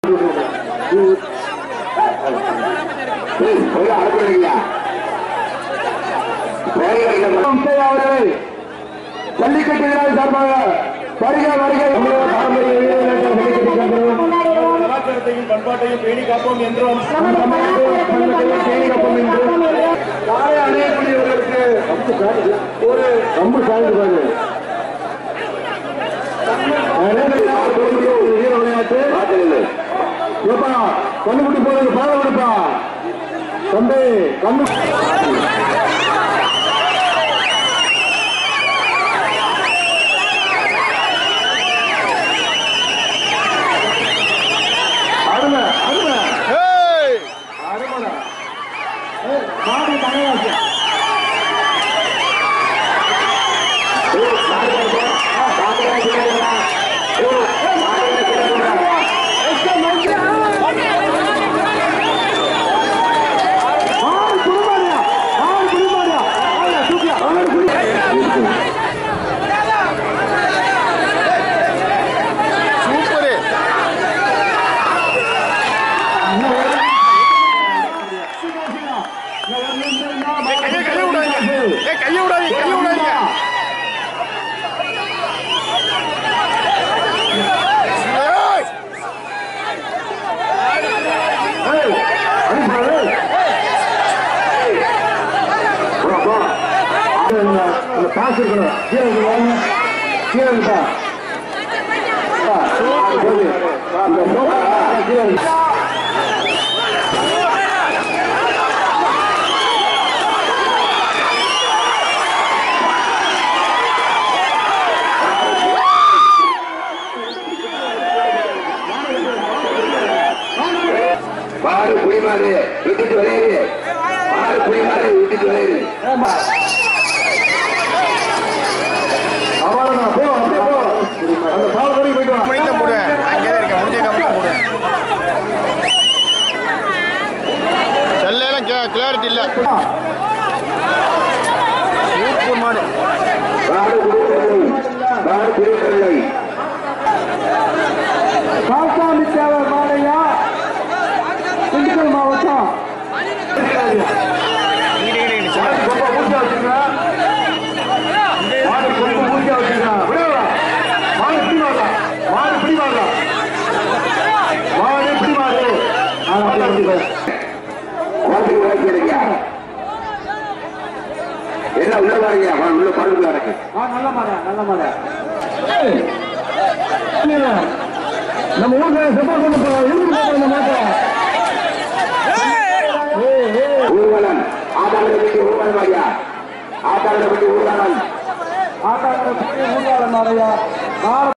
கொஞ்சம் அனுப்புறீங்க அவர்கள் ஜல்லிக்கட்டு விழாவின் சார்பாக வருக வருக தமிழக பாரம்பரிய வீரர்கள் ஜல்லிக்கட்டு சென்றோம் கலாச்சாரத்தையும் பண்பாட்டையும் பேணி காப்போம் என்றும் காலை அணையக்கூடியவர்களுக்கு ஒரு ரொம்ப சாய்ந்து பாரு வீர விளையாட்டு ஏப்பா கண்ணு குட்டி போறது பாத கொடுப்பா தம்பி கண்ணு அருமை அருமை அருமைடா ஏய், மாடு தங்கராஜ் கையை விடாதீங்க ஏ கையை விடாதீங்க கையை விடாதீங்க ஏய், காசு இருக்கணும் கீழே இருக்கு வாங்க. கீழே இருக்கா இந்த மோகா கீழே இருக்கு மாறு புரிமாறு விட்டுட்டு விளையாடு மாறு புரிமாறு விட்டுட்டு விளையாடு அவ்வளவுதான் போ அப்படியே போ அந்த பால் வரைக்கும் போயிட்டு வா முடித்த போடு அங்கே இருக்க முடிஞ்ச கம்பெனி போடு செல்லாம் கிளாரிட்டி இல்ல சூப்பர் மாடு மாடு குடிக்கவில்லை மாடு குடிக்கவில்லை காசாமி தேவர் மாலையா திண்டுக்கல் மாவட்டம் இங்கிட்டு, இங்கிட்டு, இங்கிட்டு, மாடு சொல்லு. கொம்ப பூஜை வச்சுருங்க மாடு கொம்ப பூஜை வச்சுருங்க விடுவா மாடு இப்படி வாடா மாடு இப்படி வாடா மாடு இப்படி மாடு ஆ, அப்படியே அப்படி போய். கோட்டுக்கு வாங்கிடுங்க என்ன உள்ள பாருங்க வா, உள்ள பாருங்க இருக்கு ஆ நல்ல மாடா நல்ல மாடா ஏய், இல்ல, நம்ம ஊர்ல செப்பா கொண்டு போ இருந்து போற மாட்டா ஏய் ஏய் ஊர்வலம் ஆதாரம் பற்றி ஊர்வலம் ஐயா ஆதாரம் பற்றி ஊர்வலம் ஆட்டாளர் ஊர்வலம் மாடையா